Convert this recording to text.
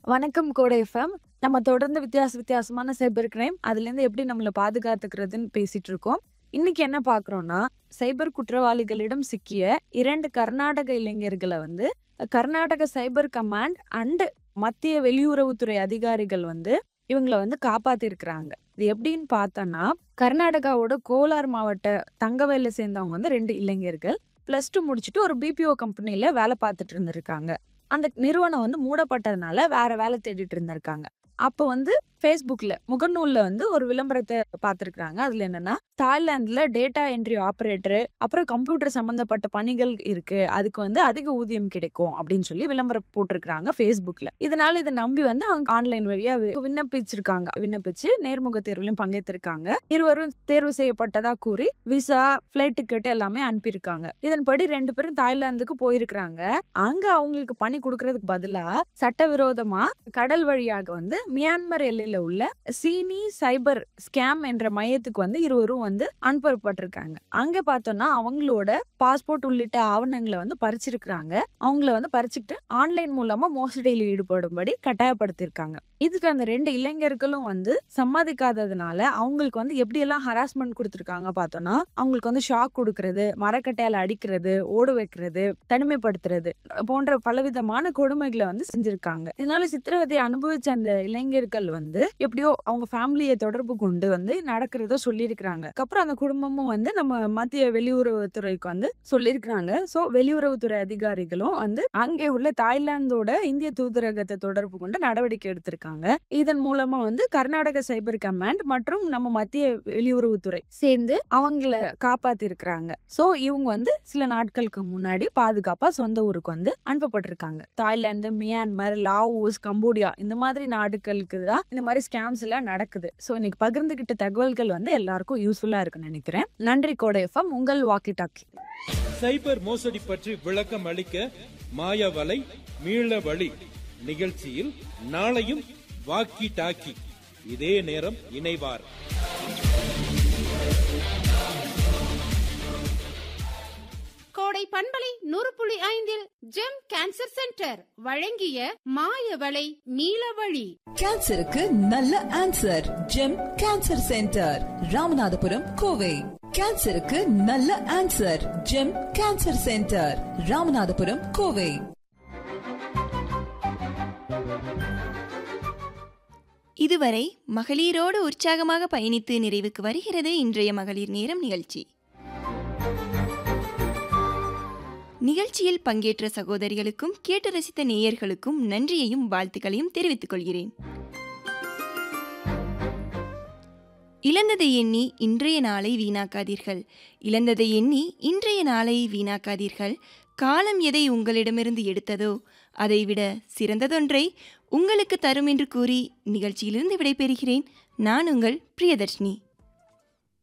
வணக்கம் கோடை எஃப்எம் நம்ம தொடர்ந்து வித்தியாச வித்தியாசமான சைபர் கிரைம் அதுலேருந்து எப்படி நம்மளை பாதுகாத்துக்கிறதுன்னு பேசிட்டு இருக்கோம் இன்னைக்கு என்ன பார்க்குறோம்னா சைபர் குற்றவாளிகளிடம் சிக்கிய இரண்டு கர்நாடக இளைஞர்களை வந்து கர்நாடக சைபர் கமாண்ட் அண்ட் மத்திய வெளியுறவுத்துறை அதிகாரிகள் வந்து இவங்களை வந்து காப்பாத்திருக்கிறாங்க இது எப்படின்னு பார்த்தோன்னா கர்நாடகாவோட கோலார் மாவட்ட தங்கவேல சேர்ந்தவங்க வந்து ரெண்டு இளைஞர்கள் ப்ளஸ் டூ முடிச்சுட்டு ஒரு பிபிஓ கம்பெனில வேலை பார்த்துட்டு இருந்திருக்காங்க அந்த நிறுவனம் வந்து மூடப்பட்டதுனால வேற வேலை தேடிட்டு இருந்திருக்காங்க அப்போ வந்து ஃபேஸ்புக்ல முகநூல்ல வந்து ஒரு விளம்பரத்தை பார்த்துருக்காங்க அதுல என்னன்னா தாய்லாந்துல டேட்டா என்ட்ரி ஆப்ரேட்டர் அப்புறம் கம்ப்யூட்டர் சம்பந்தப்பட்ட பணிகள் இருக்கு அதுக்கு வந்து அதிக ஊதியம் கிடைக்கும் அப்படின்னு சொல்லி விளம்பரம் போட்டிருக்காங்க ஃபேஸ்புக்ல இதனால இதை நம்பி வந்து அவங்க ஆன்லைன் வழியா வி- விண்ணப்பிச்சிருக்காங்க விண்ணப்பிச்சு நேர்முக தேர்வுலையும் பங்கேற்றிருக்காங்க இருவரும் தேர்வு செய்யப்பட்டதா கூறி விசா ஃபிளைட் டிக்கெட் எல்லாமே அனுப்பியிருக்காங்க இதன்படி ரெண்டு பேரும் தாய்லாந்துக்கு போயிருக்கிறாங்க அங்க அவங்களுக்கு பணி கொடுக்கறதுக்கு பதிலா சட்டவிரோதமா கடல் வழியாக வந்து மியான்மர் எல்லையில உள்ள சீனி சைபர் ஸ்கேம் என்ற மையத்துக்கு வந்து இருவரும் வந்து அனுப்பப்பட்டிருக்காங்க அங்க பார்த்தோம்னா அவங்களோட பாஸ்போர்ட் உள்ளிட்ட ஆவணங்களை வந்து பறிச்சிருக்கிறாங்க அவங்கள வந்து பறிச்சுக்கிட்டு ஆன்லைன் மூலமா மோசடியில் ஈடுபடும்படி கட்டாயப்படுத்தியிருக்காங்க இதுக்கு அந்த ரெண்டு இளைஞர்களும் வந்து சம்மதிக்காததுனால அவங்களுக்கு வந்து எப்படியெல்லாம் ஹராஸ்மெண்ட் கொடுத்துருக்காங்க பார்த்தோம்னா அவங்களுக்கு வந்து ஷாக் கொடுக்கறது மரக்கட்டையால அடிக்கிறது ஓட வைக்கிறது தனிமைப்படுத்துறது போன்ற பலவிதமான கொடுமைகளை வந்து செஞ்சிருக்காங்க இதனால சித்திரவதை அனுபவிச்ச அந்த இளைஞர்கள் வந்து எப்படியோ அவங்க ஃபேமிலியை தொடர்பு கொண்டு வந்து நடக்கிறத சொல்லியிருக்கிறாங்க அதுக்கப்புறம் அந்த குடும்பமும் வந்து நம்ம மத்திய வெளியுறவுத்துறைக்கு வந்து சொல்லியிருக்கிறாங்க சோ வெளியுறவுத்துறை அதிகாரிகளும் வந்து அங்கே உள்ள தாய்லாந்தோட இந்திய தூதரகத்தை தொடர்பு கொண்டு நடவடிக்கை எடுத்திருக்காங்க இதன் மூலமா வந்து கர்நாடக சைபர் கமாண்ட் மற்றும் நம்ம மத்திய வெளியுறவுத்துறை சேர்ந்து அவங்கள காப்பாத்தி இருக்கிறாங்க சோ இவங்க வந்து சில நாட்களுக்கு முன்னாடி பாதுகாப்பா சொந்த ஊருக்கு வந்து அனுப்பப்பட்டிருக்காங்க தாய்லாந்து மியான்மர் லாவோஸ் கம்போடியா இந்த மாதிரி நாடுகளுக்கு தான் இந்த மாதிரி ஸ்கேம்ஸ் எல்லாம் நடக்குது சோ இன்னைக்கு பகிர்ந்துகிட்ட தகவல்கள் வந்து எல்லாருக்கும் யூஸ்ஃபுல்லா இருக்குன்னு நினைக்கிறேன் நன்றி கோடை எஃப்எம் உங்கள் வாக்கி டாக்கி சைபர் மோசடி பற்றி விளக்கம் அளிக்க மாயவலை மீள வழி நிகழ்ச்சியில் நாளையும் வாக்கி டாக்கி இதே நேரம் இணைவார் கோடை பண்பலை நூறு புள்ளி ஐந்தில் ஜெம் கேன்சர் சென்டர் வழங்கிய மாயவளை நீலவழி கேன்சருக்கு நல்ல answer GEM cancer centre Ramanathapuram Kovai கேன்சருக்கு நல்ல answer GEM cancer centre Ramanathapuram Kovai இதுவரை மகளிரோடு உற்சாகமாக பயணித்து நிறைவுக்கு வருகிறது இன்றைய மகளிர் நேரம் நிகழ்ச்சி நிகழ்ச்சியில் பங்கேற்ற சகோதரிகளுக்கும் கேட்டு ரசித்த நேயர்களுக்கும் நன்றியையும் வாழ்த்துக்களையும் தெரிவித்துக் கொள்கிறேன் இழந்ததை எண்ணி இன்றைய நாளை வீணாக்காதீர்கள் இழந்ததை எண்ணி இன்றைய நாளை வீணாக்காதீர்கள் காலம் எதை உங்களிடமிருந்து எடுத்ததோ அதைவிட சிறந்ததொன்றை உங்களுக்கு தரும் என்று கூறி நிகழ்ச்சியிலிருந்து விடைபெறுகிறேன் நான் உங்கள் பிரியதர்ஷினி